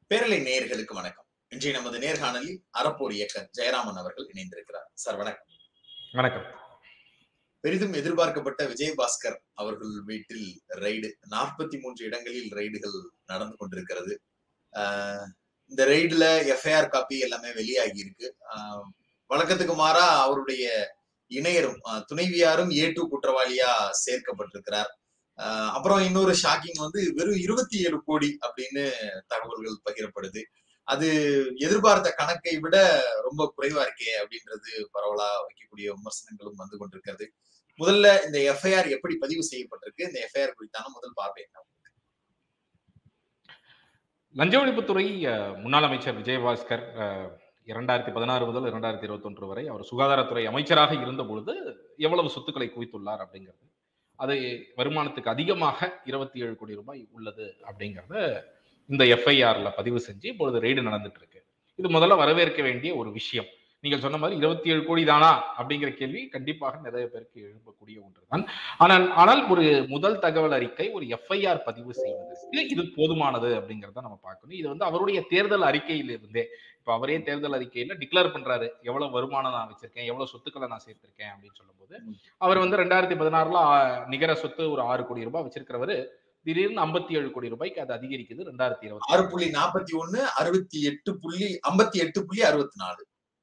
பேரலை நேயர்களுக்கு வணக்கம் இன்றைய நமது நேர்காணலில் அறப்போர் இயக்கர் ஜெயராமன் அவர்கள் இணைந்திருக்கிறார் சார் வணக்கம் வணக்கம் பெரிதும் எதிர்பார்க்கப்பட்ட விஜயபாஸ்கர் அவர்கள் வீட்டில் ரெய்டு நாற்பத்தி மூன்று இடங்களில் ரெய்டுகள் நடந்து கொண்டிருக்கிறது ஆஹ் இந்த ரெய்டுல எஃப்ஐஆர் காப்பி எல்லாமே வெளியாகி இருக்கு ஆஹ் வழக்கத்துக்கு மாறா அவருடைய இணையரும் ஆஹ் துணைவியாரும் ஏ டூ குற்றவாளியா சேர்க்கப்பட்டிருக்கிறார் ஆஹ் அப்புறம் இன்னொரு ஷாக்கிங் வந்து வெறும் இருபத்தி ஏழு கோடி அப்படின்னு தகவல்கள் பகிரப்படுது அது எதிர்பார்த்த கணக்கை விட ரொம்ப குறைவா இருக்கே அப்படின்றது பரவலா வைக்கக்கூடிய விமர்சனங்களும் வந்து கொண்டிருக்கிறது முதல்ல இந்த எஃப்ஐஆர் எப்படி பதிவு செய்யப்பட்டிருக்கு இந்த எஃப்ஐஆர் குறித்தான முதல் பார்வை என்ன லஞ்ச ஒழிப்புத்துறை அஹ், முன்னாள் அமைச்சர் விஜயபாஸ்கர் அஹ், இரண்டாயிரத்தி பதினாறு முதல் இரண்டாயிரத்தி இருபத்தொன்று வரை அவர் சுகாதாரத்துறை அமைச்சராக இருந்த பொழுது எவ்வளவு சொத்துக்களை குவித்துள்ளார் அப்படிங்கிறது அது வருமானத்துக்கு அதிகமாக இருபத்தி ஏழு கோடி ரூபாய் உள்ளது அப்படிங்கிறத இந்த எஃப்ஐஆர்ல பதிவு செஞ்சு இப்பொழுது ரெய்டு நடந்துட்டு இருக்கு இது முதல்ல வரவேற்க வேண்டிய ஒரு விஷயம் நீங்கள் சொன்ன மாதிரி இருபத்தி ஏழு கோடி தானா அப்படிங்கிற கேள்வி கண்டிப்பாக நிறைய பேருக்கு எழுப்பக்கூடிய ஒன்றுதான் ஆனால் ஆனால் ஒரு முதல் தகவல் அறிக்கை ஒரு எஃப்ஐஆர் பதிவு செய்வதற்கு இது போதுமானது அப்படிங்கிறத நம்ம பார்க்கணும் இது வந்து அவருடைய தேர்தல் அறிக்கையிலிருந்தே இப்ப அவரே தேர்தல் அறிக்கையில டிக்ளேர் பண்றாரு எவ்வளவு வருமானம் நான் வச்சிருக்கேன் எவ்வளவு சொத்துக்களை நான் சேர்த்திருக்கேன் அப்படின்னு சொல்லும்போது அவர் வந்து ரெண்டாயிரத்தி பதினாறுல ஆ- நிகர சொத்து ஒரு ஆறு கோடி ரூபாய் வச்சிருக்கிறவரு திடீர்னு ஐம்பத்தி ஏழு கோடி ரூபாய்க்கு அது அதிகரிக்குது ரெண்டாயிரத்தி இருபத்தி ஆறு புள்ளி நாற்பத்தி ஒண்ணு அறுபத்தி எட்டு புள்ளி ஐம்பத்தி எட்டு புள்ளி அறுபத்தி நாலு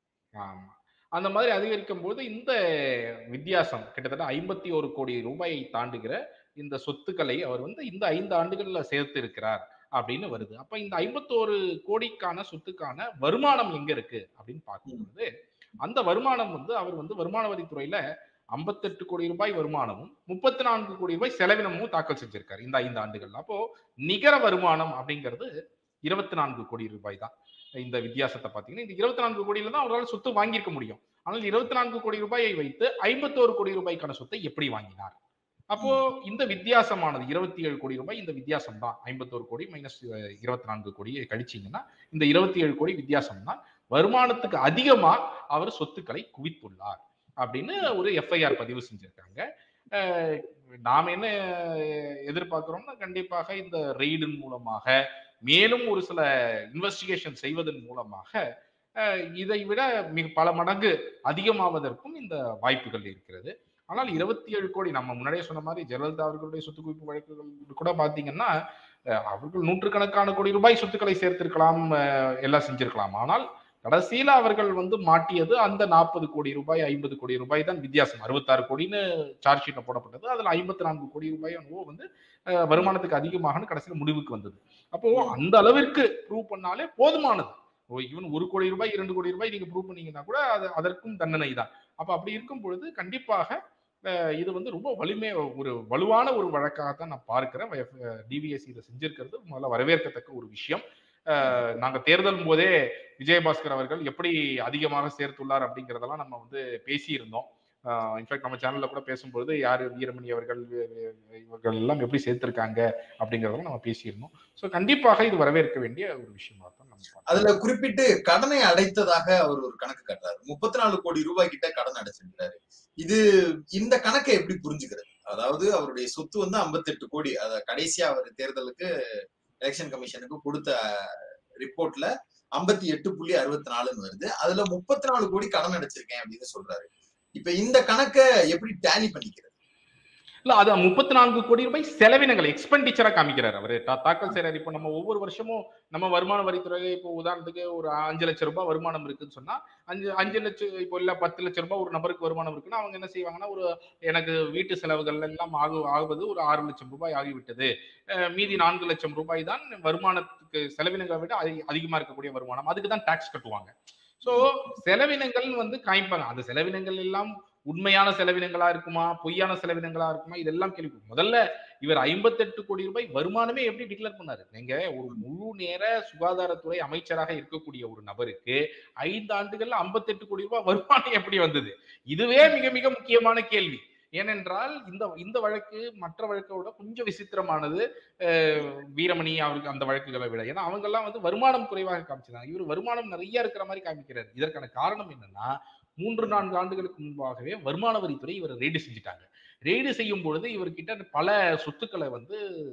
ஆமா அந்த மாதிரி அதிகரிக்கும் போது இந்த வித்தியாசம் கிட்டத்தட்ட ஐம்பத்தி ஒரு கோடி ரூபாயை தாண்டுகிற இந்த சொத்துக்களை அவர் வந்து இந்த ஐந்து ஆண்டுகள்ல சேர்த்து இருக்கிறார் அப்படின்னு வருது அப்ப இந்த ஐம்பத்தோரு கோடிக்கான சொத்துக்கான வருமானம் எங்க இருக்கு அப்படின்னு பார்க்கும்போது அந்த வருமானம் வந்து அவர் வந்து வருமான வரித்துறையில ஐம்பத்தெட்டு கோடி ரூபாய் வருமானமும் முப்பத்தி நான்கு கோடி ரூபாய் செலவினமும் தாக்கல் செஞ்சிருக்காரு இந்த ஐந்து ஆண்டுகள்ல அப்போ நிகர வருமானம் அப்படிங்கிறது இருபத்தி நான்கு கோடி ரூபாய் தான் இந்த வித்தியாசத்தை பார்த்தீங்கன்னா இந்த இருபத்தி நான்கு கோடியில தான் அவரால் சொத்து வாங்கியிருக்க முடியும் ஆனால் இருபத்தி நான்கு கோடி ரூபாயை வைத்து ஐம்பத்தோரு கோடி ரூபாய்க்கான சொத்தை எப்படி வாங்கினார் அப்போ இந்த வித்தியாசமானது இருபத்தி ஏழு கோடி ரூபாய் இந்த வித்தியாசம் தான் ஐம்பத்தோரு கோடி மைனஸ் இருபத்தி நான்கு கோடியை கழிச்சீங்கன்னா இந்த இருபத்தி ஏழு கோடி வித்தியாசம் தான் வருமானத்துக்கு அதிகமா அவர் சொத்துக்களை குவித்துள்ளார் அப்படின்னு ஒரு எஃப்ஐஆர் பதிவு செஞ்சிருக்காங்க அஹ் நாம் என்ன எதிர்பார்க்கிறோம்னா கண்டிப்பாக இந்த ரெய்டின் மூலமாக மேலும் ஒரு சில இன்வெஸ்டிகேஷன் செய்வதன் மூலமாக அஹ், இதை விட மிக பல மடங்கு அதிகமாவதற்கும் இந்த வாய்ப்புகள் இருக்கிறது ஆனால் இருபத்தி ஏழு கோடி நம்ம முன்னாடியே சொன்ன மாதிரி ஜெயலலிதா அவர்களுடைய சொத்து குவிப்பு வழக்குகள் கூட பாத்தீங்கன்னா அஹ், அவர்கள் நூற்றுக்கணக்கான கோடி ரூபாய் சொத்துக்களை சேர்த்திருக்கலாம் அஹ், எல்லாம் செஞ்சிருக்கலாம் ஆனால் கடைசியில அவர்கள் வந்து மாட்டியது அந்த நாற்பது கோடி ரூபாய் ஐம்பது கோடி ரூபாய் தான் வித்தியாசம் அறுபத்தாறு கோடின்னு சார்ஜ் ஷீட்ல போடப்பட்டது அதுல ஐம்பத்தி நான்கு கோடி ரூபாய் என்னவோ வந்து அஹ், வருமானத்துக்கு அதிகமாக கடைசியில முடிவுக்கு வந்தது அப்போ அந்த அளவிற்கு ப்ரூவ் பண்ணாலே போதுமானது ஈவன் ஒரு கோடி ரூபாய் இரண்டு கோடி ரூபாய் நீங்க ப்ரூவ் பண்ணீங்கன்னா கூட அது அதற்கும் தண்டனை தான் அப்ப அப்படி இருக்கும் பொழுது கண்டிப்பாக அஹ், இது வந்து ரொம்ப வலிமை ஒரு வலுவான ஒரு வழக்காக தான் நான் பார்க்கிறேன் டிவிஎஸ்சி இதை செஞ்சிருக்கிறது முதல்ல வரவேற்கத்தக்க ஒரு விஷயம் அஹ், நாங்க தேர்தல் போதே விஜயபாஸ்கர் அவர்கள் எப்படி அதிகமாக சேர்த்துள்ளார் அப்படிங்கிறதெல்லாம் நம்ம வந்து பேசியிருந்தோம் இன்ஃபேக்ட் நம்ம சேனல்ல கூட பேசும்பொழுது யார் வீரமணி அவர்கள் வி- வி- இவர்கள் எல்லாம் எப்படி சேர்த்திருக்காங்க அப்படிங்கிறதெல்லாம் நம்ம பேசியிருந்தோம் ஸோ கண்டிப்பாக இது வரவேற்க வேண்டிய ஒரு விஷயமா தான் நம்ம பார்க்கிறோம். அதுல குறிப்பிட்டு கடனை அடைத்ததாக அவர் ஒரு கணக்கு கட்டுறாரு முப்பத்தி நாலு கோடி ரூபாய் கிட்ட கடன் அடைச்சிருக்காரு இது இந்த கணக்கை எப்படி புரிஞ்சுக்கிறது அதாவது அவருடைய சொத்து வந்து 58 கோடி அத கடைசியா அவர் தேர்தலுக்கு எலெக்ஷன் கமிஷனுக்கு கொடுத்த ரிப்போர்ட்ல ஐம்பத்தி எட்டு புள்ளி அறுபத்தி நாலுன்னு வருது அதுல முப்பத்தி நாலு கோடி கடன் அடைச்சிருக்கேன் அப்படின்னு சொல்றாரு இப்ப இந்த கணக்கை எப்படி டேலி பண்ணிக்கிறது இல்ல அது முப்பத்தி நான்கு கோடி ரூபாய் செலவினங்கள் எக்ஸ்பெண்டிச்சரா காமிக்கிறார் அவரு தா- தாக்கல் செய்யறாரு இப்போ நம்ம ஒவ்வொரு வருஷமும் நம்ம வருமான வரித்துறையில இப்போ உதாரணத்துக்கு ஒரு அஞ்சு லட்சம் ரூபாய் வருமானம் இருக்குன்னு சொன்னா அஞ்சு அஞ்சு லட்சம் இப்போ இல்ல பத்து லட்சம் ரூபாய் ஒரு நபருக்கு வருமானம் இருக்குன்னா அவங்க என்ன செய்வாங்கன்னா ஒரு எனக்கு வீட்டு செலவுகள் எல்லாம் ஆகு ஆகுவது ஒரு ஆறு லட்சம் ரூபாய் ஆகிவிட்டது அஹ் மீதி நான்கு லட்சம் ரூபாய் தான் வருமானத்துக்கு செலவினங்களை விட அதிக- அதிகமா இருக்கக்கூடிய வருமானம் அதுக்கு தான் டாக்ஸ் கட்டுவாங்க சோ செலவினங்கள் வந்து காமிப்பாங்க அந்த செலவினங்கள் எல்லாம் உண்மையான செலவினங்களா இருக்குமா பொய்யான செலவினங்களா இருக்குமா இதெல்லாம் கேள்வி முதல்ல இவர் 58 கோடி ரூபாய் வருமானமே எப்படி டிக்ளேர் பண்ணாரு நீங்க ஒரு முழு நேர சுகாதாரத்துறை அமைச்சராக இருக்கக்கூடிய ஒரு நபருக்கு ஐந்து ஆண்டுகள்ல 58 கோடி ரூபாய் வருமானம் எப்படி வந்தது இதுவே மிக மிக முக்கியமான கேள்வி ஏனென்றால் இந்த இந்த வழக்கு மற்ற வழக்கோட கொஞ்சம் விசித்திரமானது அஹ், வீரமணி அவருக்கு அந்த வழக்குகளை விட ஏன்னா அவங்கெல்லாம் வந்து வருமானம் குறைவாக காமிச்சிருந்தாங்க இவர் வருமானம் நிறைய இருக்கிற மாதிரி காமிக்கிறார் இதற்கான காரணம் என்னன்னா மூன்று நான்கு ஆண்டுகளுக்கு முன்பாகவே வருமான வரித்துறை இவர் ரெய்டு செஞ்சுட்டாங்க ரெய்டு செய்யும் பொழுது இவர்கிட்ட பல சொத்துக்களை வந்து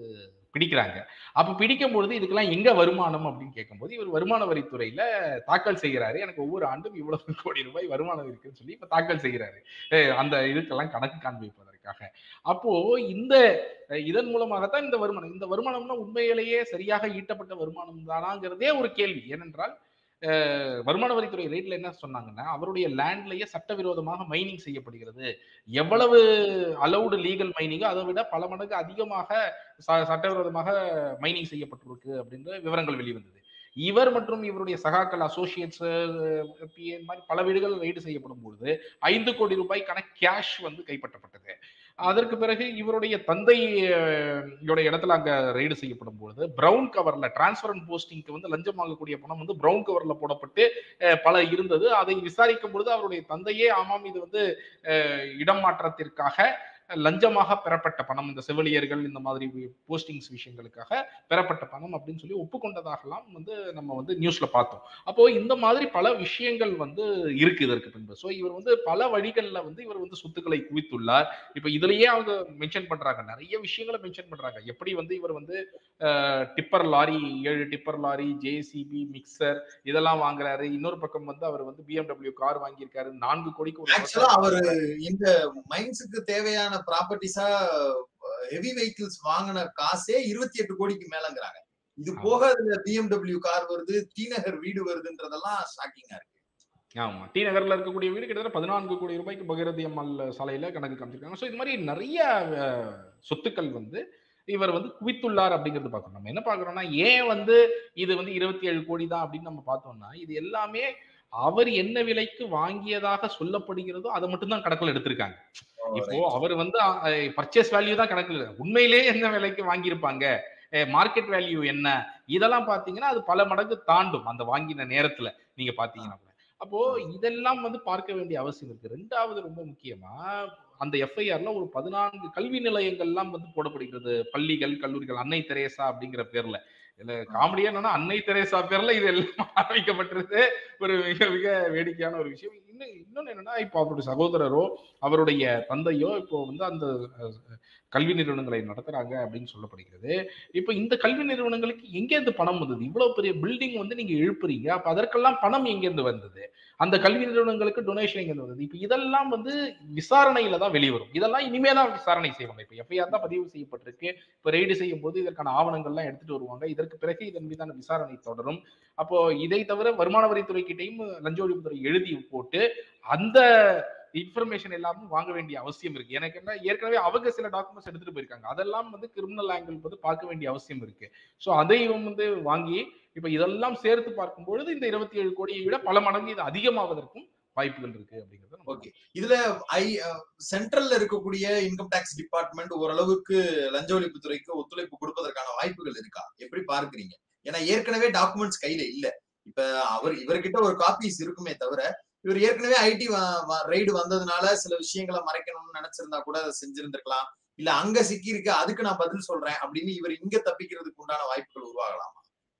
பிடிக்கிறாங்க அப்ப பிடிக்கும் பொழுது இதுக்கெல்லாம் எங்க வருமானம் அப்படின்னு கேட்கும்போது இவர் வருமான வரித்துறையில தாக்கல் செய்கிறாரு எனக்கு ஒவ்வொரு ஆண்டும் இவ்வளவு கோடி ரூபாய் வருமானம் இருக்குன்னு சொல்லி இப்ப தாக்கல் செய்கிறாரு அஹ் அந்த இதுக்கெல்லாம் கணக்கு காண்பிப்பதற்காக அப்போ இந்த அஹ் இதன் மூலமாகத்தான் இந்த வருமானம் இந்த வருமானம்னா உண்மையிலேயே சரியாக ஈட்டப்பட்ட வருமானம் தானாங்கிறதே ஒரு கேள்வி ஏனென்றால் அஹ் வருமான வரித்துறை ரேட்ல என்ன சொன்னாங்கன்னா அவருடைய லேண்ட்லயே சட்டவிரோதமாக மைனிங் செய்யப்படுகிறது எவ்வளவு அலௌடு லீகல் மைனிங்கோ அதை விட பல மடங்கு அதிகமாக ச- சட்டவிரோதமாக மைனிங் செய்யப்பட்டிருக்கு அப்படின்ற விவரங்கள் வெளிவந்தது இவர் மற்றும் இவருடைய சகாக்கள் அசோசியேட்ஸ் மாதிரி பல வீடுகள் ரைடு செய்யப்படும் பொழுது ஐந்து கோடி ரூபாய்க்கான கேஷ் வந்து கைப்பற்றப்பட்டது அதற்கு பிறகு இவருடைய தந்தை அஹ், யோட இடத்துல அங்க ரைடு செய்யப்படும் பொழுது பிரவுன் கவர்ல டிரான்ஸ்பர் அண்ட் போஸ்டிங்க்கு வந்து லஞ்சம் வாங்கக்கூடிய பணம் வந்து பிரவுன் கவர்ல போடப்பட்டு அஹ், பல இருந்தது அதை விசாரிக்கும் பொழுது அவருடைய தந்தையே ஆமாம் இது வந்து அஹ், இடம் மாற்றத்திற்காக லஞ்சமாக பெறப்பட்ட பணம் இந்த செவிலியர்கள் இந்த மாதிரி போஸ்டிங்ஸ் விஷயங்களுக்காக பெறப்பட்ட பணம் அப்படின்னு சொல்லி ஒப்புக்கொண்டதாகலாம் வந்து நம்ம வந்து நியூஸ்ல பார்த்தோம் அப்போ இந்த மாதிரி பல விஷயங்கள் வந்து இருக்கு இதற்கு பின்பு ஸோ இவர் வந்து பல வழிகளில் வந்து இவர் வந்து சொத்துக்களை குவித்துள்ளார் இப்போ இதுலயே அவங்க மென்ஷன் பண்றாங்க நிறைய விஷயங்களை மென்ஷன் பண்றாங்க எப்படி வந்து இவர் வந்து டிப்பர் லாரி ஏழு டிப்பர் லாரி ஜேசிபி மிக்சர் இதெல்லாம் வாங்குறாரு இன்னொரு பக்கம் வந்து அவர் வந்து பிஎம்டபிள்யூ கார் வாங்கியிருக்காரு நான்கு கோடிக்கு ஒரு ஆக்சுவலா அவரு இந்த மைன்ஸுக்கு தேவையான ப்ராப்பர்ட்டிஸா ஹெவி வெஹிக்கிள்ஸ் வாங்கின காசே இருபத்தி எட்டு கோடிக்கு மேலங்கிறாங்க இது ஆமா. போக அதுல பிஎம்டபிள்யூ கார் வருது டி நகர் வீடு வருதுன்றதெல்லாம் ஷாக்கிங்கா இருக்கு ஆமா டி நகர்ல இருக்கக்கூடிய வீடு கிட்டத்தட்ட பதினான்கு கோடி ரூபாய்க்கு பகிரதி அம்மாள் சாலையில கணக்கு காமிச்சிருக்காங்க ஸோ இது மாதிரி நிறைய அஹ், சொத்துக்கள் வந்து இவர் வந்து குவித்துள்ளார் அப்படிங்கிறது பார்க்கணும் நம்ம என்ன பார்க்கறோம்னா ஏன் வந்து இது வந்து இருபத்தி ஏழு கோடி தான் அப்படின்னு நம்ம பார்த்தோம்னா இது எல்லாமே அவர் என்ன விலைக்கு வாங்கியதாக சொல்லப்படுகிறதோ அதை மட்டும் தான் கணக்கில் எடுத்திருக்காங்க இப்போ அவர் வந்து பர்ச்சேஸ் வேல்யூ தான் கணக்கில் இல்லை. உண்மையிலேயே என்ன விலைக்கு வாங்கியிருப்பாங்க மார்க்கெட் வேல்யூ என்ன இதெல்லாம் பாத்தீங்கன்னா அது பல மடங்கு தாண்டும் அந்த வாங்கின நேரத்துல நீங்க பாத்தீங்கன்னா கூட. அப்போ இதெல்லாம் வந்து பார்க்க வேண்டிய அவசியம் இருக்கு ரெண்டாவது ரொம்ப முக்கியமா அந்த எஃப்ஐஆர்ல ஒரு பதினான்கு கல்வி நிலையங்கள்லாம் வந்து போடப்படுகிறது பள்ளிகள் கல்லூரிகள் அன்னை தெரேசா அப்படிங்கிற பேர்ல இதுல காமெடியா என்னன்னா அன்னை தெரேசா பேர்ல இது எல்லாம் ஆரம்பிக்கப்பட்டிருக்கு ஒரு மிக மிக வேடிக்கையான ஒரு விஷயம் இன்னும் இன்னொன்னு என்னன்னா இப்போ அவருடைய சகோதரரோ அவருடைய தந்தையோ இப்போ வந்து அந்த அஹ், கல்வி நிறுவனங்களை நடத்துறாங்க அப்படின்னு சொல்லப்படுகிறது இப்போ இந்த கல்வி நிறுவனங்களுக்கு எங்கேருந்து பணம் வந்தது இவ்வளவு பெரிய பில்டிங் வந்து நீங்க எழுப்புறீங்க அப்ப அதற்கெல்லாம் பணம் எங்கேருந்து வந்தது அந்த கல்வி நிறுவனங்களுக்கு டொனேஷன் எங்கேருந்து வந்தது இப்போ இதெல்லாம் வந்து விசாரணையில தான் வெளிவரும் இதெல்லாம் இனிமே தான் விசாரணை செய்வாங்க இப்போ எஃப்ஐஆர் தான் பதிவு செய்யப்பட்டிருக்கு இப்போ ரெய்டு செய்யும் போது இதற்கான ஆவணங்கள்லாம் எடுத்துட்டு வருவாங்க இதற்கு பிறகு இதன் மீதான விசாரணை தொடரும் அப்போ இதை தவிர வருமான வரித்துறை கிட்டையும் லஞ்ச ஒழிப்புத்துறை எழுதி போட்டு அந்த இன்ஃபர்மேஷன் எல்லாமும் வாங்க வேண்டிய அவசியம் இருக்கு எனக்கு என்ன ஏற்கனவே அவங்க சில டாக்குமெண்ட்ஸ் எடுத்துட்டு போயிருக்காங்க அதெல்லாம் வந்து கிரிமினல் ஆங்கிள் வந்து பார்க்க வேண்டிய அவசியம் இருக்கு ஸோ அதையும் வந்து வாங்கி இப்ப இதெல்லாம் சேர்த்து பார்க்கும் பொழுது இந்த இருபத்தி ஏழு கோடியை விட பல மடங்கு இது அதிகமாவதற்கும் வாய்ப்புகள் இருக்கு அப்படிங்கறத நம்ம ஓகே இதுல ஐ சென்ட்ரல்ல இருக்கக்கூடிய இன்கம் டாக்ஸ் டிபார்ட்மெண்ட் ஓரளவுக்கு லஞ்ச ஒழிப்புத்துறைக்கு ஒத்துழைப்பு கொடுப்பதற்கான வாய்ப்புகள் இருக்கா எப்படி பார்க்கறீங்க ஏன்னா ஏற்கனவே டாக்குமெண்ட்ஸ் கையில இல்ல இப்ப அவர் இவர்கிட்ட ஒரு காப்பீஸ் இருக்குமே தவிர இவர் ஏற்கனவே ஐடி ரைடு வந்ததுனால சில விஷயங்களை மறைக்கணும்னு நினைச்சிருந்தா கூட அதை செஞ்சிருந்திருக்கலாம் இல்ல அங்க சிக்கி இருக்கு அதுக்கு நான் பதில் சொல்றேன் அப்படின்னு இவர் இங்க தப்பிக்கிறதுக்கு உண்டான வாய்ப்புகள் உருவாகலாம்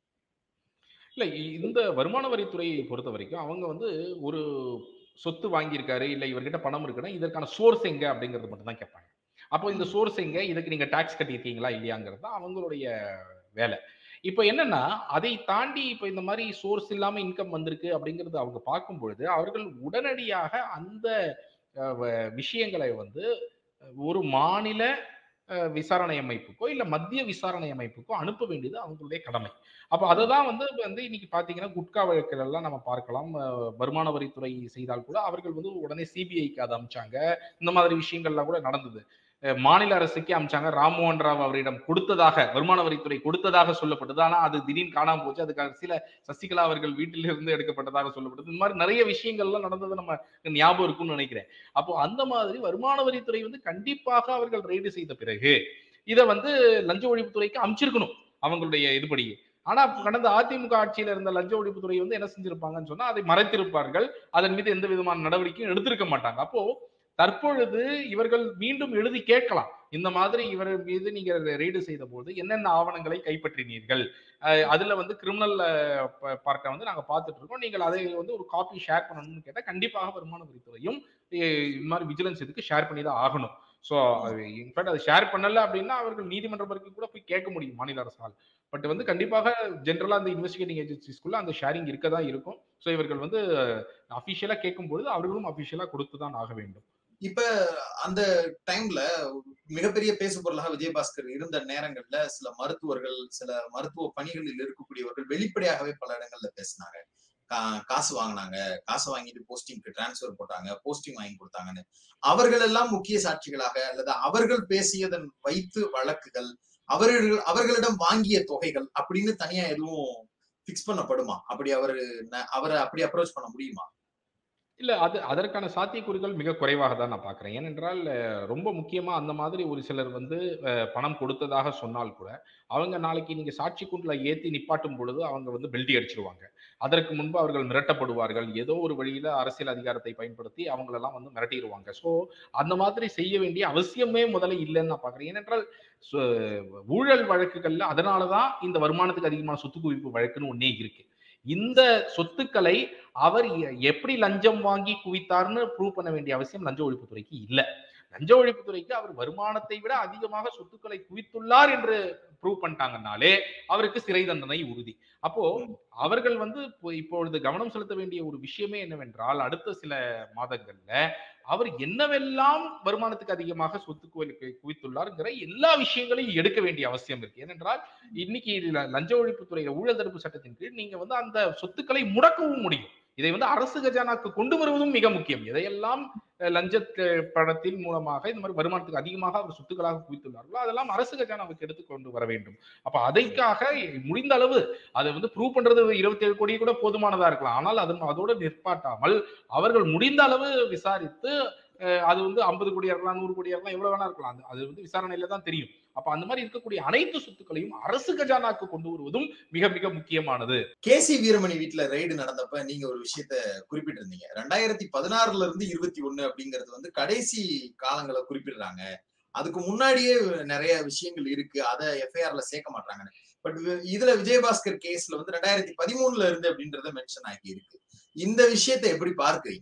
இல்ல இந்த வருமான வரித்துறையை பொறுத்த வரைக்கும் அவங்க வந்து ஒரு சொத்து வாங்கியிருக்காரு இல்ல இவர்கிட்ட பணம் இருக்குன்னா இதற்கான சோர்ஸ் எங்க அப்படிங்கறது மட்டும் தான் கேட்பாங்க அப்போ இந்த சோர்ஸ் எங்க இதுக்கு நீங்க டாக்ஸ் கட்டியிருக்கீங்களா இல்லையாங்கிறது தான் அவங்களுடைய வேலை இப்போ என்னன்னா அதை தாண்டி இப்போ இந்த மாதிரி சோர்ஸ் இல்லாம இன்கம் வந்திருக்கு அப்படிங்கிறது அவங்க பார்க்கும் பொழுது அவர்கள் உடனடியாக அந்த அஹ், வ- விஷயங்களை வந்து ஒரு மாநில அஹ், விசாரணை அமைப்புக்கோ இல்ல மத்திய விசாரணை அமைப்புக்கோ அனுப்ப வேண்டியது அவங்களுடைய கடமை அப்ப அதை தான் வந்து வந்து இன்னைக்கு பாத்தீங்கன்னா குட்கா வழக்குகள் எல்லாம் நம்ம பார்க்கலாம் அஹ், வருமான வரித்துறை செய்தால் கூட அவர்கள் வந்து உடனே சிபிஐக்கு அதை அமிச்சாங்க இந்த மாதிரி விஷயங்கள்லாம் கூட நடந்தது அஹ், மாநில அரசுக்கே அமிச்சாங்க ராம்மோகன் ராவ் அவரிடம் கொடுத்ததாக வருமான வரித்துறை கொடுத்ததாக சொல்லப்பட்டது ஆனா அது திடீர்னு காணாம போச்சு அதுக்காக சில சசிகலா அவர்கள் வீட்டிலிருந்து எடுக்கப்பட்டதாக சொல்லப்பட்டது இந்த மாதிரி நிறைய விஷயங்கள்லாம் நடந்தது நம்ம ஞாபகம் இருக்கும்னு நினைக்கிறேன் அப்போ அந்த மாதிரி வருமான வரித்துறை வந்து கண்டிப்பாக அவர்கள் ரெய்டு செய்த பிறகு இதை வந்து லஞ்ச ஒழிப்புத்துறைக்கு அமைச்சிருக்கணும் அவங்களுடைய இதுபடியே ஆனா கடந்த அதிமுக ஆட்சியில இருந்த லஞ்ச ஒழிப்புத்துறை வந்து என்ன செஞ்சிருப்பாங்கன்னு சொன்னா அதை மறைத்திருப்பார்கள் அதன் மீது எந்த விதமான நடவடிக்கையும் எடுத்திருக்க மாட்டாங்க அப்போ தற்பொழுது இவர்கள் மீண்டும் எழுதி கேட்கலாம் இந்த மாதிரி இவர் மீது நீங்க ரெய்டு செய்த போது என்னென்ன ஆவணங்களை கைப்பற்றினீர்கள் அஹ் அதுல வந்து கிரிமினல் பார்க்க வந்து நாங்க பார்த்துட்டு இருக்கோம் நீங்கள் அதை வந்து ஒரு காப்பி ஷேர் பண்ணணும்னு கேட்டா கண்டிப்பாக வருமான வரித்துறையும் அஹ் இந்த மாதிரி விஜிலன்ஸ் இதுக்கு ஷேர் பண்ணி தான் ஆகணும் ஸோ இன்ஃபேக்ட் அதை ஷேர் பண்ணல அப்படின்னா அவர்கள் நீதிமன்றம் வரைக்கும் கூட போய் கேட்க முடியும் மாநில அரசால் பட் வந்து கண்டிப்பாக ஜென்ரலா அந்த இன்வெஸ்டிகேட்டிங் ஏஜென்சிஸ்குள்ள அந்த ஷேரிங் இருக்க தான் இருக்கும் ஸோ இவர்கள் வந்து அஃபிஷியலா கேட்கும்பொழுது அவர்களும் அஃபிஷியலா கொடுத்து தான் ஆக வேண்டும் இப்ப அந்த டைம்ல மிகப்பெரிய பேசு பொருளாக விஜயபாஸ்கர் இருந்த நேரங்கள்ல சில மருத்துவர்கள் சில மருத்துவ பணிகளில் இருக்கக்கூடியவர்கள் வெளிப்படையாகவே பல இடங்கள்ல பேசினாங்க கா- காசு வாங்கினாங்க காசு வாங்கிட்டு போஸ்டிங்க்கு டிரான்ஸ்ஃபர் போட்டாங்க போஸ்டிங் வாங்கி கொடுத்தாங்கன்னு அவர்கள் எல்லாம் முக்கிய சாட்சிகளாக அல்லது அவர்கள் பேசியதன் வைத்து வழக்குகள் அவர்கள் அவர்களிடம் வாங்கிய தொகைகள் அப்படின்னு தனியா எதுவும் பிக்ஸ் பண்ணப்படுமா அப்படி அவரு ந- அவரை அப்படி அப்ரோச் பண்ண முடியுமா இல்ல அது அதற்கான சாத்தியக்கூறுகள் மிக குறைவாக தான் நான் பார்க்கிறேன் ஏனென்றால் அஹ், ரொம்ப முக்கியமா அந்த மாதிரி ஒரு சிலர் வந்து அஹ், பணம் கொடுத்ததாக சொன்னால் கூட அவங்க நாளைக்கு நீங்க சாட்சி கூண்டுல ஏத்தி நிப்பாட்டும் பொழுது அவங்க வந்து பெல்டி அடிச்சிருவாங்க அதற்கு முன்பு அவர்கள் மிரட்டப்படுவார்கள் ஏதோ ஒரு வழியில அரசியல் அதிகாரத்தை பயன்படுத்தி அவங்களெல்லாம் வந்து மிரட்டிடுவாங்க ஸோ அந்த மாதிரி செய்ய வேண்டிய அவசியமே முதல்ல இல்லைன்னு நான் பார்க்கிறேன் ஏனென்றால் சு- ஊழல் வழக்குகள்ல அதனாலதான் இந்த வருமானத்துக்கு அதிகமான சொத்து குவிப்பு வழக்குன்னு ஒன்னே இருக்கு இந்த சொத்துக்களை அவர் எ- எப்படி லஞ்சம் வாங்கி குவித்தார்னு ப்ரூவ் பண்ண வேண்டிய அவசியம் லஞ்ச ஒழிப்புத்துறைக்கு இல்ல லஞ்ச ஒழிப்புத்துறைக்கு அவர் வருமானத்தை விட அதிகமாக சொத்துக்களை குவித்துள்ளார் என்று ப்ரூவ் பண்ணிட்டாங்கனாலே அவருக்கு சிறை தண்டனை உறுதி அப்போ அவர்கள் வந்து இப்போ- இப்பொழுது கவனம் செலுத்த வேண்டிய ஒரு விஷயமே என்னவென்றால் அடுத்த சில மாதங்கள்ல அவர் என்னவெல்லாம் வருமானத்துக்கு அதிகமாக சொத்து குவி- குவித்துள்ளார்ங்கிற எல்லா விஷயங்களையும் எடுக்க வேண்டிய அவசியம் இருக்கு ஏனென்றால் இன்னைக்கு ல- லஞ்ச ஒழிப்புத்துறையில ஊழல் தடுப்பு சட்டத்தின் கீழ் நீங்க வந்து அந்த சொத்துக்களை முடக்கவும் முடியும் இதை வந்து அரசு கஜானாக்கு கொண்டு வருவதும் மிக முக்கியம் இதையெல்லாம் அஹ், லஞ்ச த- பணத்தின் மூலமாக இந்த மாதிரி வருமானத்துக்கு அதிகமாக அவர் சொத்துக்களாக குவித்துள்ளார்களோ அதெல்லாம் அரசு கஜானாவுக்கு எடுத்து கொண்டு வர வேண்டும் அப்ப அதைக்காக முடிந்த அளவு அதை வந்து ப்ரூவ் பண்றது இருபத்தி ஏழு கோடி கூட போதுமானதா இருக்கலாம் ஆனால் அது அதோட நிற்பாட்டாமல் அவர்கள் முடிந்த அளவு விசாரித்து அஹ், அது வந்து ஐம்பது கோடியா இருக்கலாம் நூறு கோடியா இருக்கலாம் எவ்வளவு வேணா இருக்கலாம் அது- அது வந்து விசாரணையில தான் தெரியும் அப்ப அந்த மாதிரி இருக்கக்கூடிய அனைத்து சொத்துக்களையும் அரசு கஜானாக்கு கொண்டு வருவதும் மிக மிக முக்கியமானது கே சி வீரமணி வீட்டுல ரைடு நடந்தப்ப நீங்க ஒரு விஷயத்த குறிப்பிட்டிருந்தீங்க ரெண்டாயிரத்தி பதினாறுல இருந்து இருபத்தி ஒண்ணு அப்படிங்கிறது வந்து கடைசி காலங்களை குறிப்பிடுறாங்க அதுக்கு முன்னாடியே நிறைய விஷயங்கள் இருக்கு அதை எஃப்ஐஆர்ல சேர்க்க மாட்டாங்க பட் இதுல விஜயபாஸ்கர் கேஸ்ல வந்து ரெண்டாயிரத்தி பதிமூணுல இருந்து அப்படின்றத மென்ஷன் ஆகி இருக்கு இந்த விஷயத்தை எப்படி பார்க்கறீங்க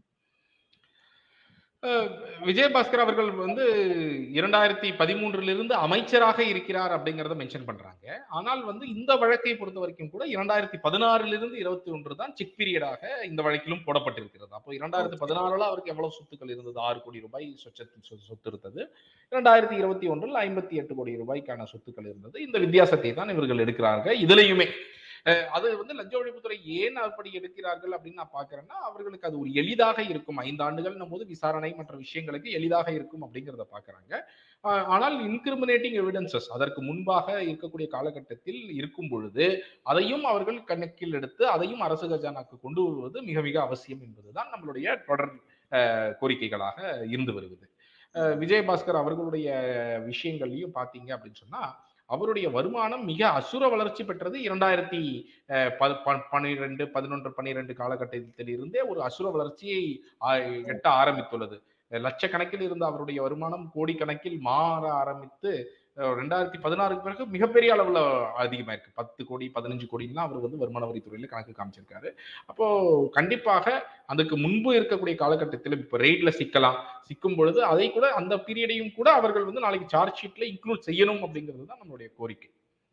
அஹ், விஜயபாஸ்கர் அவர்கள் வந்து இரண்டாயிரத்தி பதிமூன்றிலிருந்து அமைச்சராக இருக்கிறார் அப்படிங்கறத மென்ஷன் பண்றாங்க ஆனால் வந்து இந்த வழக்கை பொறுத்த வரைக்கும் கூட இரண்டாயிரத்தி பதினாறிலிருந்து இருபத்தி ஒன்று தான் செக் பீரியடாக இந்த வழக்கிலும் போடப்பட்டிருக்கிறது அப்போ இரண்டாயிரத்தி பதினாறுல அவருக்கு எவ்வளவு சொத்துக்கள் இருந்தது ஆறு கோடி ரூபாய் சொச்சத்து சொ- சொத்து இருந்தது இரண்டாயிரத்தி இருபத்தி ஒன்றில் ஐம்பத்தி எட்டு கோடி ரூபாய்க்கான சொத்துக்கள் இருந்தது இந்த வித்தியாசத்தை தான் இவர்கள் எடுக்கிறார்கள் இதுலயுமே அஹ், அது வந்து லஞ்ச ஒழிப்புத்துறை ஏன் அப்படி எடுக்கிறார்கள் அப்படின்னு நான் பாக்குறேன்னா அவர்களுக்கு அது ஒரு எளிதாக இருக்கும் ஐந்து ஆண்டுகள் போது விசாரணை மற்ற விஷயங்களுக்கு எளிதாக இருக்கும் அப்படிங்கிறத பாக்குறாங்க ஆஹ் ஆனால் இன்கிரிமினேட்டிங் எவிடன்சஸ் அதற்கு முன்பாக இருக்கக்கூடிய காலகட்டத்தில் இருக்கும் பொழுது அதையும் அவர்கள் கணக்கில் எடுத்து அதையும் அரசு கஜானாக்கு கொண்டு வருவது மிக மிக அவசியம் என்பதுதான் நம்மளுடைய தொடர் ஆஹ் கோரிக்கைகளாக இருந்து வருவது ஆஹ் விஜயபாஸ்கர் அவர்களுடைய விஷயங்கள்லையும் பார்த்தீங்க அப்படின்னு சொன்னா அவருடைய வருமானம் மிக அசுர வளர்ச்சி பெற்றது இரண்டாயிரத்தி அஹ், ப- ப- பன்னிரெண்டு பதினொன்று பன்னிரெண்டு காலகட்டத்தில் இருந்தே ஒரு அசுர வளர்ச்சியை ஆ- எட்ட ஆரம்பித்துள்ளது லட்சக்கணக்கில் இருந்த அவருடைய வருமானம் கோடிக்கணக்கில் மாற ஆரம்பித்து அஹ், ரெண்டாயிரத்தி பதினாறுக்கு பிறகு மிகப்பெரிய அளவுல அதிகமாயிருக்கு பத்து கோடி பதினஞ்சு கோடிலாம் அவர் வந்து வருமான வரித்துறையில கணக்கு காமிச்சிருக்காரு அப்போ கண்டிப்பாக அதுக்கு முன்பு இருக்கக்கூடிய காலகட்டத்தில் இப்போ ரெய்ட்ல சிக்கலாம் சிக்கும் பொழுது அதை கூட அந்த பீரியடையும் கூட அவர்கள் வந்து நாளைக்கு சார்ஜ் ஷீட்ல இன்க்ளூட் செய்யணும் அப்படிங்கிறது தான் நம்மளுடைய கோரிக்கை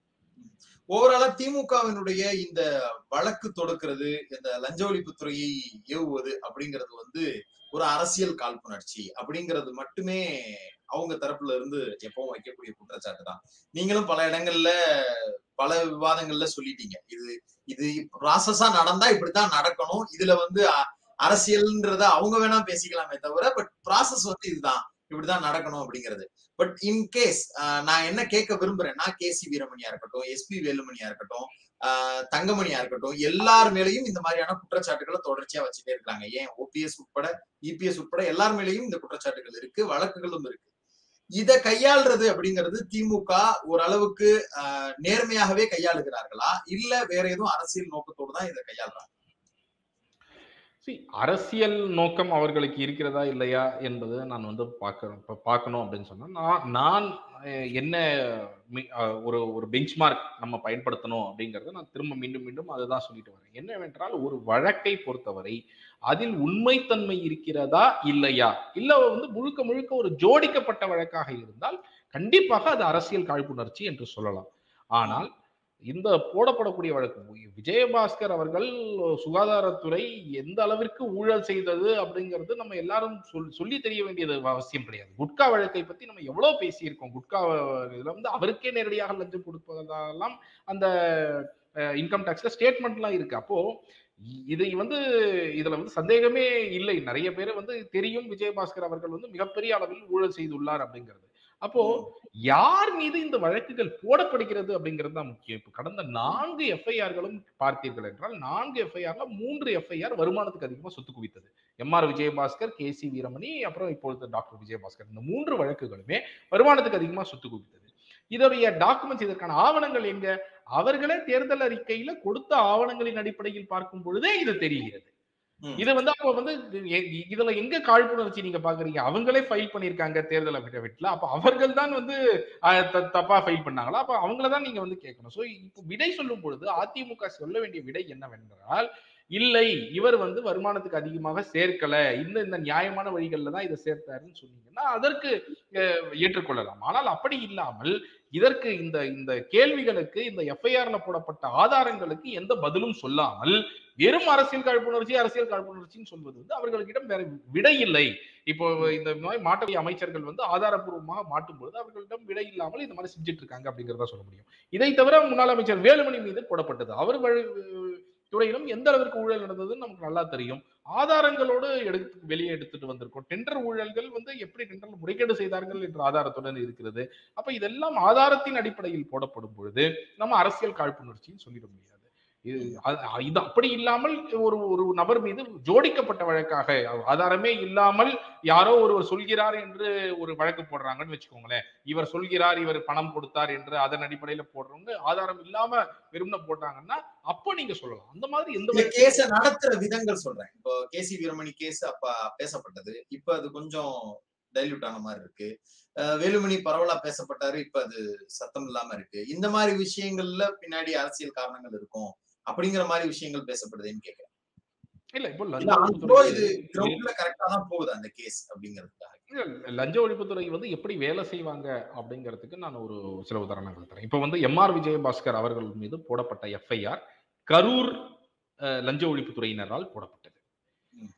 ஓவராலா திமுகவினுடைய இந்த வழக்கு தொடுக்கிறது இந்த லஞ்ச ஒழிப்புத்துறையை ஏவுவது அப்படிங்கிறது வந்து ஒரு அரசியல் காழ்ப்புணர்ச்சி அப்படிங்கிறது மட்டுமே அவங்க தரப்புல இருந்து எப்பவும் வைக்கக்கூடிய குற்றச்சாட்டு தான் நீங்களும் பல இடங்கள்ல பல விவாதங்கள்ல சொல்லிட்டீங்க இது இது ப்ராசஸா நடந்தா இப்படித்தான் நடக்கணும் இதுல வந்து அ- அரசியல்ன்றத அவங்க வேணா பேசிக்கலாமே தவிர பட் ப்ராசஸ் வந்து இதுதான் இப்படிதான் நடக்கணும் அப்படிங்கிறது பட் இன் கேஸ் நான் என்ன கேட்க விரும்புறேன்னா கே சி வீரமணியா இருக்கட்டும் எஸ்பி வேலுமணியா இருக்கட்டும் ஆஹ் தங்கமணியா இருக்கட்டும் எல்லார் மேலேயும் இந்த மாதிரியான குற்றச்சாட்டுகளை தொடர்ச்சியா வச்சுட்டே இருக்காங்க ஏன் ஓபிஎஸ் உட்பட இபிஎஸ் உட்பட எல்லார் மேலேயும் இந்த குற்றச்சாட்டுகள் இருக்கு வழக்குகளும் இருக்கு இத கையாள்றது அப்படிங்கிறது திமுக ஓரளவுக்கு ஆஹ் நேர்மையாகவே கையாளுகிறார்களா இல்ல வேற எதுவும் அரசியல் நோக்கத்தோடு தான் இதை கையாளுறாங்க See, அரசியல் நோக்கம் அவர்களுக்கு இருக்கிறதா இல்லையா என்பது நான் வந்து பார்க்கணும் இப்ப பார்க்கணும் அப்படின்னு சொன்னா நான் நான் அஹ், என்ன மி- அஹ், ஒரு ஒரு பெஞ்ச்மார்க் நம்ம பயன்படுத்தணும் அப்படிங்கறத நான் திரும்ப மீண்டும் மீண்டும் அதுதான் சொல்லிட்டு வரேன் என்னவென்றால் ஒரு வழக்கை பொறுத்தவரை அதில் உண்மைத்தன்மை இருக்கிறதா இல்லையா இல்ல வந்து முழுக்க முழுக்க ஒரு ஜோடிக்கப்பட்ட வழக்காக இருந்தால் கண்டிப்பாக அது அரசியல் காழ்ப்புணர்ச்சி என்று சொல்லலாம் ஆனால் இந்த போடப்படக்கூடிய வழக்கு விஜயபாஸ்கர் அவர்கள் சுகாதாரத்துறை எந்த அளவிற்கு ஊழல் செய்தது அப்படிங்கிறது நம்ம எல்லாரும் சொல் சொல்லி தெரிய வேண்டியது அவசியம் கிடையாது குட்கா வழக்கை பத்தி நம்ம எவ்வளவு பேசியிருக்கோம் குட்கா இதுல வந்து அவருக்கே நேரடியாக லஞ்சம் கொடுப்பதெல்லாம் அந்த இன்கம் டாக்ஸ்ல ஸ்டேட்மெண்ட்லாம் இருக்கு அப்போ இ- இதை வந்து இதுல வந்து சந்தேகமே இல்லை நிறைய பேர் வந்து தெரியும் விஜயபாஸ்கர் அவர்கள் வந்து மிகப்பெரிய அளவில் ஊழல் செய்துள்ளார் அப்படிங்கிறது அப்போ யார் மீது இந்த வழக்குகள் போடப்படுகிறது அப்படிங்கிறது தான் முக்கியம் இப்போ கடந்த நான்கு எஃப்ஐஆர்களும் பார்த்தீர்கள் என்றால் நான்கு எஃப்ஐஆர்ல மூன்று எஃப்ஐஆர் வருமானத்துக்கு அதிகமாக சொத்து குவித்தது MR Vijayabaskar K C Veeramani அப்புறம் இப்பொழுது டாக்டர் விஜயபாஸ்கர் இந்த மூன்று வழக்குகளுமே வருமானத்துக்கு அதிகமாக சொத்து குவித்தது இதோடைய டாக்குமெண்ட்ஸ் இதற்கான ஆவணங்கள் எங்க அவர்களே தேர்தல் அறிக்கையில கொடுத்த ஆவணங்களின் அடிப்படையில் பார்க்கும் பொழுதே இது தெரிகிறது ம். இது வந்து அப்போ வந்து எ- இதுல எங்க காழ்ப்புணர்ச்சி நீங்க பாக்குறீங்க அவங்களே ஃபைல் பண்ணிருக்காங்க தேர்தல் அபிடவிட்ல அப்ப அவர்கள் தான் வந்து அஹ், த- தப்பா ஃபைல் பண்ணாங்களா அப்ப அவங்கள தான் நீங்க வந்து கேட்கணும் சோ இப்போ விடை சொல்லும் பொழுது அதிமுக சொல்ல வேண்டிய விடை என்னவென்றால் இல்லை இவர் வந்து வருமானத்துக்கு அதிகமாக சேர்க்கல இந்த இந்த நியாயமான வழிகள்ல தான் இதை சேர்த்தாருன்னு சொன்னீங்கன்னா அதற்கு அஹ், ஏற்றுக்கொள்ளலாம் ஆனால் அப்படி இல்லாமல் இதற்கு இந்த இந்த கேள்விகளுக்கு இந்த எஃப்ஐஆர்ல போடப்பட்ட ஆதாரங்களுக்கு எந்த பதிலும் சொல்லாமல் வெறும் அரசியல் காழ்ப்புணர்ச்சி அரசியல் காழ்ப்புணர்ச்சின்னு சொல்வது வந்து அவர்களிடம் வேற விடை இல்லை இப்போ இந்த மாதிரி மாட்டக்கூடிய அமைச்சர்கள் வந்து ஆதாரப்பூர்வமாக மாட்டும் பொழுது அவர்களிடம் விடை இல்லாமல் இந்த மாதிரி செஞ்சுட்டு இருக்காங்க அப்படிங்கிறத சொல்ல முடியும் இதை தவிர முன்னாள் அமைச்சர் வேலுமணி மீது போடப்பட்டது அவர் வழி- துறையிலும் எந்த அளவிற்கு ஊழல் நடந்ததுன்னு நமக்கு நல்லா தெரியும் ஆதாரங்களோடு எடுத்து வெளியே எடுத்துட்டு வந்திருக்கோம் டெண்டர் ஊழல்கள் வந்து எப்படி டெண்டர் முறைகேடு செய்தார்கள் என்ற ஆதாரத்துடன் இருக்கிறது அப்ப இதெல்லாம் ஆதாரத்தின் அடிப்படையில் போடப்படும் பொழுது நம்ம அரசியல் காழ்ப்புணர்ச்சின்னு சொல்லிட முடியாது இது அது- இது அப்படி இல்லாமல் ஒரு ஒரு நபர் மீது ஜோடிக்கப்பட்ட வழக்காக ஆதாரமே இல்லாமல் யாரோ ஒருவர் சொல்கிறார் என்று ஒரு வழக்கு போடுறாங்கன்னு வச்சுக்கோங்களேன் இவர் சொல்கிறார் இவர் பணம் கொடுத்தார் என்று அதன் அடிப்படையில போடுறவங்க ஆதாரம் இல்லாம வெறும்ன போட்டாங்கன்னா அப்போ நீங்க சொல்லலாம் அந்த மாதிரி எந்த இந்த வழக்கு- கேஸ நடத்துற விதங்கள் சொல்றேன் இப்போ கேசி வீரமணி கேஸ் அப்ப பேசப்பட்டது இப்ப அது கொஞ்சம் டைல்யூட் ஆன மாதிரி இருக்கு அஹ் வேலுமணி பரவலா பேசப்பட்டாரு இப்ப அது சத்தம் இல்லாம இருக்கு இந்த மாதிரி விஷயங்கள்ல பின்னாடி அரசியல் காரணங்கள் இருக்கும் அப்படிங்கிற மாதிரி விஷயங்கள் பேசப்படுதுன்னு கேட்கிறேன் இல்ல இப்போ இல்ல, லஞ்ச அவ்வளோ இது ஒழிப்புத்துறை கிரவுண்ட்ல கரெக்டா தான் போகுது அந்த கேஸ் அப்படிங்கிறதுக்காக இல்ல, லஞ்ச ஒழிப்புத்துறை வந்து எப்படி வேலை செய்வாங்க அப்படிங்கிறதுக்கு நான் ஒரு சில உதாரணங்கள் தரேன் இப்போ வந்து எம்ஆர் விஜயபாஸ்கர் அவர்கள் மீது போடப்பட்ட எஃப்ஐஆர் கரூர் அஹ், லஞ்ச ஒழிப்புத்துறையினரால் போடப்பட்டது ம்.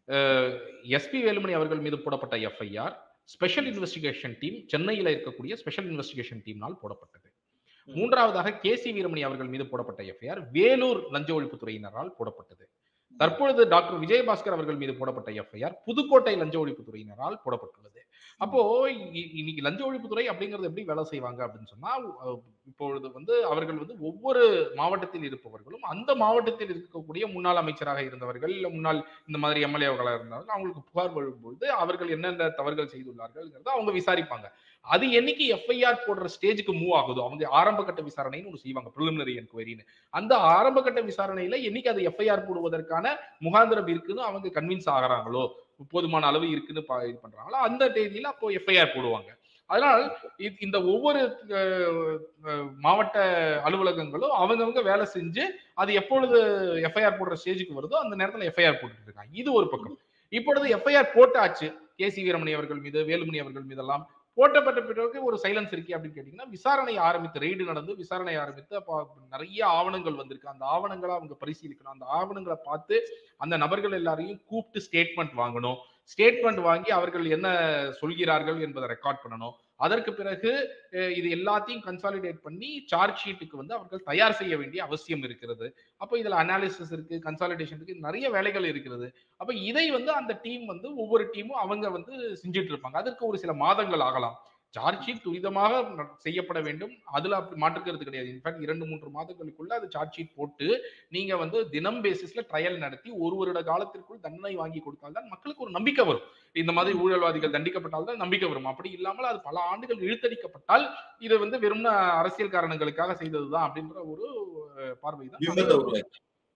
எஸ்பி வேலுமணி அவர்கள் மீது போடப்பட்ட எஃப்ஐஆர் ஸ்பெஷல் இன்வெஸ்டிகேஷன் டீம் சென்னையில் இருக்கக்கூடிய ஸ்பெஷல் இன்வெஸ்டிகேஷன் டீம்னால் போடப்பட்டது ம். மூன்றாவதாக கே சி வீரமணி அவர்கள் மீது போடப்பட்ட எஃப்ஐஆர் வேலூர் லஞ்ச ஒழிப்புத்துறையினரால் போடப்பட்டது தற்பொழுது டாக்டர் விஜயபாஸ்கர் அவர்கள் மீது போடப்பட்ட எஃப்ஐஆர் புதுக்கோட்டை லஞ்ச ஒழிப்புத்துறையினரால் போடப்பட்டுள்ளது அப்போ இ- இன்னைக்கு லஞ்ச ஒழிப்புத்துறை அப்படிங்கிறது எப்படி வேலை செய்வாங்க அப்படின்னு சொன்னா அஹ், இப்பொழுது வந்து அவர்கள் வந்து ஒவ்வொரு மாவட்டத்தில் இருப்பவர்களும் அந்த மாவட்டத்தில் இருக்கக்கூடிய முன்னாள் அமைச்சராக இருந்தவர்கள் இல்ல முன்னாள் இந்த மாதிரி எம்எல்ஏக்களாக இருந்தார்கள் அவங்களுக்கு புகார் வரும்பொழுது அவர்கள் என்னென்ன தவறுகள் செய்துள்ளார்கள்ங்கிறத அவங்க விசாரிப்பாங்க அது என்னைக்கு எஃப்ஐஆர் போடுற ஸ்டேஜுக்கு மூவ் ஆகுதோ அவங்க ஆரம்ப கட்ட விசாரணைன்னு ஒன்று செய்வாங்க ப்ரிலிமினரி என்கொயரின்னு அந்த ஆரம்ப கட்ட விசாரணையில என்னைக்கு அது எஃப்ஐஆர் போடுவதற்கான முகாந்திரம் இருக்குன்னு அவங்க கன்வின்ஸ் ஆகுறாங்களோ போதுமான அளவு இருக்குன்னு பா- இது பண்றாங்களோ அந்த தேதியில அப்போ எஃப்ஐஆர் போடுவாங்க அதனால் இ- இந்த ஒவ்வொரு அஹ், அஹ், மாவட்ட அலுவலகங்களும் அவங்கவங்க வேலை செஞ்சு அது எப்பொழுது எஃப்ஐஆர் போடுற ஸ்டேஜுக்கு வருதோ அந்த நேரத்துல எஃப்ஐஆர் போட்டுட்டு இருக்காங்க இது ஒரு பக்கம் இப்பொழுது எஃப்ஐஆர் போட்டாச்சு கே சி வீரமணி அவர்கள் மீது வேலுமணி அவர்கள் மீதெல்லாம் போட்டப்பட்ட பிறகு ஒரு சைலன்ஸ் இருக்கே அப்படின்னு கேட்டீங்கன்னா விசாரணை ஆரம்பித்து ரெய்டு நடந்து விசாரணை ஆரம்பித்து அப்போ நிறைய ஆவணங்கள் வந்திருக்கு அந்த ஆவணங்களை அவங்க பரிசீலிக்கணும் அந்த ஆவணங்களை பார்த்து அந்த நபர்கள் எல்லாரையும் கூப்பிட்டு ஸ்டேட்மெண்ட் வாங்கணும் ஸ்டேட்மெண்ட் வாங்கி அவர்கள் என்ன சொல்கிறார்கள் என்பதை ரெக்கார்ட் பண்ணணும் அதற்கு பிறகு அஹ், இது எல்லாத்தையும் கன்சாலிடேட் பண்ணி சார்ஜ் ஷீட்டுக்கு வந்து அவர்கள் தயார் செய்ய வேண்டிய அவசியம் இருக்கிறது அப்போ இதுல அனாலிசிஸ் இருக்கு கன்சாலிடேஷன் இருக்கு நிறைய வேலைகள் இருக்கிறது அப்ப இதை வந்து அந்த டீம் வந்து ஒவ்வொரு டீமும் அவங்க வந்து செஞ்சுட்டு இருப்பாங்க அதற்கு ஒரு சில மாதங்கள் ஆகலாம் சார்ஜ் ஷீட் துரிதமாக ந- செய்யப்பட வேண்டும் அதுல அப்படி மாற்றுக்கிறது கிடையாது இன்ஃபேக்ட் இரண்டு மூன்று மாதங்களுக்குள்ள அது சார்ஜ் ஷீட் போட்டு நீங்க வந்து தினம் பேசிஸ்ல ட்ரையல் நடத்தி ஒரு வருட காலத்திற்குள் தண்டனை வாங்கி கொடுத்தால்தான் மக்களுக்கு ஒரு நம்பிக்கை வரும் இந்த மாதிரி ஊழல்வாதிகள் தண்டிக்கப்பட்டால் தான் நம்பிக்கை வரும் அப்படி இல்லாமல் அது பல ஆண்டுகள் இழுத்தடிக்கப்பட்டால் இது வந்து வெறும் அரசியல் காரணங்களுக்காக செய்ததுதான் அப்படின்ற ஒரு அஹ், பார்வை தான் பிம்பத்தை உருவாக்கி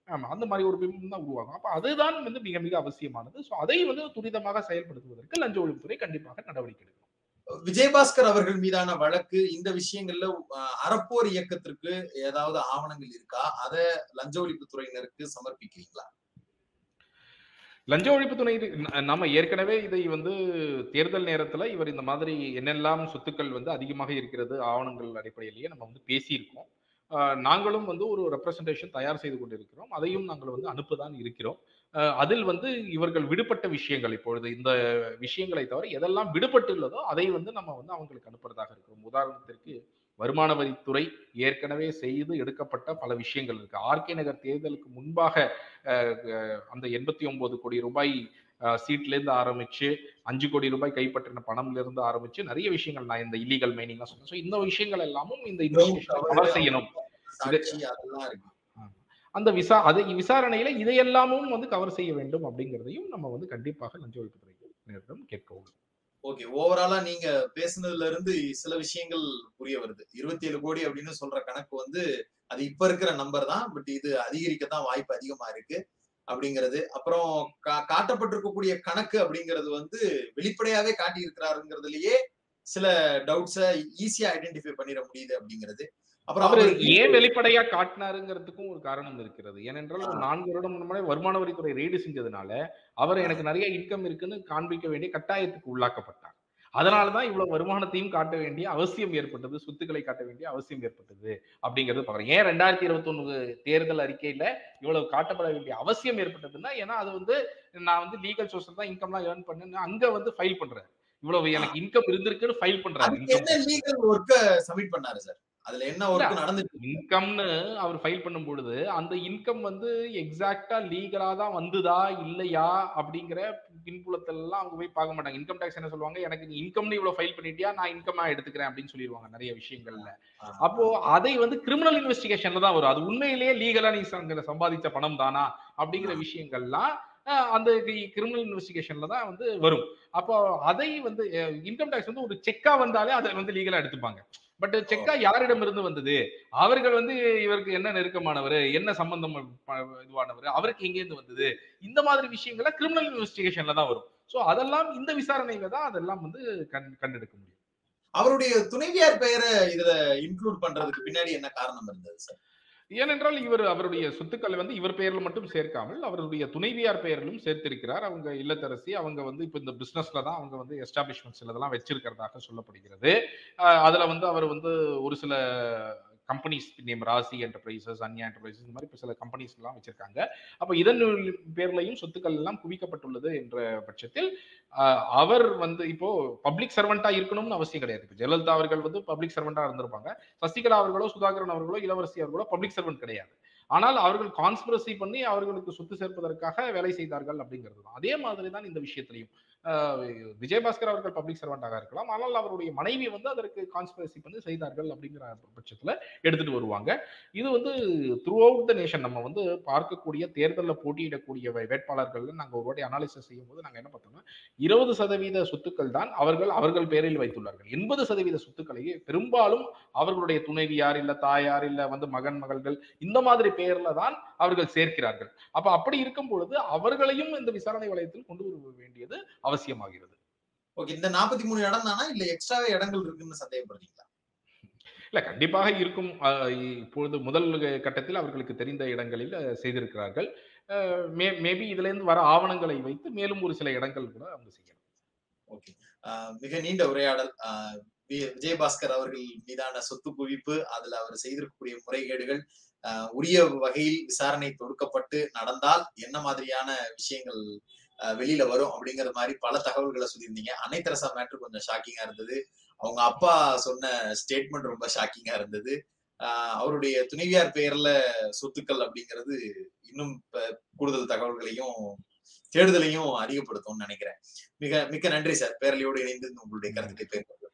ஆமா அந்த மாதிரி ஒரு பிம்பம் தான் உருவாகும் அப்ப அதுதான் வந்து மிக மிக அவசியமானது ஸோ அதை வந்து துரிதமாக செயல்படுத்துவதற்கு லஞ்ச ஒழிப்புத்துறை கண்டிப்பாக நடவடிக்கை எடுக்கும் விஜயபாஸ்கர் அவர்கள் மீதான வழக்கு இந்த விஷயங்கள்ல அஹ், அறப்போர் இயக்கத்திற்கு ஏதாவது ஆவணங்கள் இருக்கா அதை லஞ்ச ஒழிப்புத்துறையினருக்கு சமர்ப்பிக்கிறீங்களா லஞ்ச ஒழிப்புத்துறை ந- நம்ம ஏற்கனவே இதை வந்து தேர்தல் நேரத்துல இவர் இந்த மாதிரி என்னெல்லாம் சொத்துக்கள் வந்து அதிகமாக இருக்கிறது ஆவணங்கள் அடிப்படையிலேயே நம்ம வந்து பேசியிருக்கோம் ஆஹ் நாங்களும் வந்து ஒரு ரெப்ரசன்டேஷன் தயார் செய்து கொண்டிருக்கிறோம் அதையும் நாங்கள் வந்து அனுப்பதான் இருக்கிறோம் ஆஹ் அதில் வந்து இவர்கள் விடுபட்ட விஷயங்கள் இப்பொழுது இந்த விஷயங்களை தவிர எதெல்லாம் விடுபட்டுள்ளதோ அதை வந்து நம்ம வந்து அவங்களுக்கு அனுப்புறதாக இருக்கிறோம் உதாரணத்திற்கு வருமான வரித்துறை ஏற்கனவே செய்து எடுக்கப்பட்ட பல விஷயங்கள் இருக்கு ஆர்கே நகர் தேர்தலுக்கு முன்பாக ஆஹ் அஹ் அந்த எண்பத்தி ஒன்பது கோடி ரூபாய் அஹ், சீட்ல இருந்து ஆரம்பிச்சு அஞ்சு கோடி ரூபாய் கைப்பற்றின பணம்ல இருந்து ஆரம்பிச்சு நிறைய விஷயங்கள் நான் இந்த இல்லீகல் மைனிங்லாம் சொன்னேன் ஸோ இந்த விஷயங்கள் எல்லாமும் இந்த இன்வெஸ்டிகேஷன் கவர் செய்யணும் சாட்சி அதெல்லாம் இருக்கு அந்த விசா அது விசாரணையில இதையெல்லாமும் வந்து கவர் செய்ய வேண்டும் அப்படிங்கிறதையும் நம்ம வந்து கண்டிப்பாக லஞ்ச ஒழிப்புத்துறையினரிடம் கேட்க உள்ளோம் ஓகே ஓவராலா நீங்க பேசுனதுல இருந்து சில விஷயங்கள் புரிய வருது இருபத்தி ஏழு கோடி அப்படின்னு சொல்ற கணக்கு வந்து அது இப்ப இருக்கிற நம்பர் தான் பட் இது அதிகரிக்கத்தான் வாய்ப்பு அதிகமா இருக்கு அப்படிங்கிறது அப்புறம் கா- காட்டப்பட்டிருக்கக்கூடிய கணக்கு அப்படிங்கிறது வந்து வெளிப்படையாவே காட்டி இருக்கிறாருங்கிறதுலயே சில டவுட்ஸ ஈஸியா ஐடென்டிஃபை பண்ணிட முடியுது அப்படிங்கிறது அப்புறம் அவர் அவருக்கு- ஏன் வெளிப்படையா காட்டினாருங்கிறதுக்கும் ஒரு காரணம் இருக்கிறது ஏனென்றால் ஒரு நான்கு வருடம் முன்னாடி வருமான வரித்துறை ரெய்டு செஞ்சதுனால அவர் எனக்கு நிறைய இன்கம் இருக்குன்னு காண்பிக்க வேண்டிய கட்டாயத்துக்கு உள்ளாக்கப்பட்டார் அதனாலதான் இவ்வளவு வருமானத்தையும் காட்ட வேண்டிய அவசியம் ஏற்பட்டது சொத்துக்களை காட்ட வேண்டிய அவசியம் ஏற்பட்டது அப்படிங்கிறது பாக்குறேன் ஏன் ரெண்டாயிரத்தி இருபத்தி ஒண்ணு தேர்தல் அறிக்கையில இவ்வளவு காட்டப்பட வேண்டிய அவசியம் ஏற்பட்டதுன்னா ஏன்னா அது வந்து நான் வந்து லீகல் சோர்ஸ் தான் இன்கம்லாம் ஏர்ன் பண்ணேன்னு அங்க வந்து ஃபைல் பண்றேன் இவ்வளவு எனக்கு இன்கம் இருந்திருக்குன்னு ஃபைல் பண்றாரு அதுக்கு என்ன லீகல் ஒர்க்க சப்மிட் பண்ணாரு சார் அதுல என்ன ஒர்க் நடந்துச்சு இன்கம்னு அவர் ஃபைல் பண்ணும் பொழுது அந்த இன்கம் வந்து எக்ஸாக்டா லீகலா தான் வந்துதா இல்லையா அப்படிங்கிற பின்புலத்துல எல்லாம் அவங்க போய் பார்க்க மாட்டாங்க இன்கம் டேக்ஸ் என்ன சொல்லுவாங்க எனக்கு நீ இன்கம்னு இவ்வளவு ஃபைல் பண்ணிட்டியா நான் இன்கமா எடுத்துக்கிறேன் அப்படின்னு சொல்லிடுவாங்க நிறைய விஷயங்கள்ல அப்போ அதை வந்து கிரிமினல் இன்வெஸ்டிகேஷன்ல தான் வரும் அது உண்மையிலேயே லீகலா நீ சங்க- சம்பாதிச்ச பணம் தானா அப்படிங்கிற விஷயங்கள்லாம் அஹ், அந்த கிரிமினல் இன்வெஸ்டிகேஷன்ல தான் வந்து வரும் அப்போ அதை வந்து இன்கம் டேக்ஸ் வந்து ஒரு செக்கா வந்தாலே அதை வந்து லீகலா எடுத்துப்பாங்க பட் செக்கா யாரிடம் இருந்து வந்தது அவர்கள் வந்து இவருக்கு என்ன நெருக்கமானவர் என்ன சம்பந்தம் ப- இதுவானவர் அவருக்கு எங்கேருந்து வந்தது இந்த மாதிரி விஷயங்கள கிரிமினல் இன்வெஸ்டிகேஷன்ல தான் வரும் சோ அதெல்லாம் இந்த விசாரணையில தான் அதெல்லாம் வந்து கண் கண்டெடுக்க முடியும் அவருடைய துணைவியார் பெயரை இதுல இன்க்ளூட் பண்றதுக்கு பின்னாடி என்ன காரணம் இருந்தது சார் ஏனென்றால் இவர் அவருடைய சொத்துக்களை வந்து இவர் பெயர்ல மட்டும் சேர்க்காமல் அவருடைய துணைவியார் பெயரிலும் சேர்த்திருக்கிறார் அவங்க இல்லத்தரசி அவங்க வந்து இப்ப இந்த பிசினஸ்ல தான் அவங்க வந்து எஸ்டாபிஷ்மெண்ட்ஸ் இதெல்லாம் வச்சிருக்கிறதாக சொல்லப்படுகிறது அஹ் அதுல வந்து அவர் வந்து ஒரு சில companies name Rasi enterprises Anya enterprises இந்த மாதிரி இப்ப சில கம்பெனிஸ் எல்லாம் வச்சிருக்காங்க அப்ப இதன் பேர்லையும் சொத்துக்கள் எல்லாம் குவிக்கப்பட்டுள்ளது என்ற பட்சத்தில் அஹ், அவர் வந்து இப்போ பப்ளிக் சர்வெண்டா இருக்கணும்னு அவசியம் கிடையாது இப்ப ஜெயலலிதா அவர்கள் வந்து பப்ளிக் சர்வெண்டா இருந்திருப்பாங்க சசிகலா அவர்களோ சுதாகரன் அவர்களோ இளவரசி அவர்களோ பப்ளிக் சர்வெண்ட் கிடையாது ஆனால் அவர்கள் கான்ஸ்பிரசி பண்ணி அவர்களுக்கு சொத்து சேர்ப்பதற்காக வேலை செய்தார்கள் அப்படிங்கிறது தான் அதே மாதிரி தான் இந்த விஷயத்திலையும் ஆஹ் விஜயபாஸ்கர் அவர்கள் பப்ளிக் சர்வெண்டாக இருக்கலாம் ஆனால் அவருடைய மனைவி வந்து அதற்கு கான்ஸ்பிரசி பண்ணி செய்தார்கள் அப்படிங்கிற பட்சத்துல எடுத்துட்டு வருவாங்க இது வந்து த்ரூ அவுட் த நேஷன் நம்ம வந்து பார்க்கக்கூடிய தேர்தலில் போட்டியிடக்கூடிய வே- வேட்பாளர்கள் நாங்கள் ஒரு வாட்டி அனாலிசிஸ் செய்யும் போது நாங்கள் என்ன பார்த்தோம்னா இருபது சதவீத சொத்துக்கள் தான் அவர்கள் அவர்கள் பேரில் வைத்துள்ளார்கள் எண்பது சதவீத சொத்துக்களை பெரும்பாலும் அவர்களுடைய துணைவியார் இல்ல தாயார் இல்ல வந்து மகன் மகள்கள் இந்த மாதிரி பெயர்ல தான் அவர்கள் சேர்க்கிறார்கள் அப்ப அப்படி இருக்கும் பொழுது அவர்களையும் இந்த விசாரணை வளையத்தில் கொண்டு வர வேண்டியது அவசியமாகிறது ஓகே இந்த நாற்பத்தி மூணு இடம் தானா இல்ல எக்ஸ்ட்ராவே இடங்கள் இருக்குன்னு சந்தேகப்படுறீங்களா இல்ல கண்டிப்பாக இருக்கும் அஹ் இப்பொழுது முதல் கட்டத்தில் அவர்களுக்கு தெரிந்த இடங்களில் அஹ், செய்திருக்கிறார்கள் மே மேபி இதுல இருந்து வர ஆவணங்களை வைத்து மேலும் ஒரு சில இடங்கள் கூட அவங்க செய்யலாம் ஓகே மிக நீண்ட உரையாடல் ஆஹ் வி- விஜயபாஸ்கர் அவர்கள் மீதான சொத்து குவிப்பு அதுல அவர் செய்திருக்கக்கூடிய முறைகேடுகள் ஆஹ் உரிய வகையில் விசாரணை தொடுக்கப்பட்டு நடந்தால் என்ன மாதிரியான விஷயங்கள் ஆஹ் வெளியில வரும் அப்படிங்கிற மாதிரி பல தகவல்களை சொல்லியிருந்தீங்க அன்னை தெரசா மேட்ரு கொஞ்சம் ஷாக்கிங்கா இருந்தது அவங்க அப்பா சொன்ன ஸ்டேட்மெண்ட் ரொம்ப ஷாக்கிங்கா இருந்தது ஆஹ் அவருடைய துணைவியார் பெயர்ல சொத்துக்கள் அப்படிங்கிறது இன்னும் ப- கூடுதல் தகவல்களையும் தேடுதலையும் அதிகப்படுத்தும்னு நினைக்கிறேன் மிக மிக்க நன்றி சார் பேரலையோடு இணைந்து உங்களுடைய கருத்துக்களை பேர்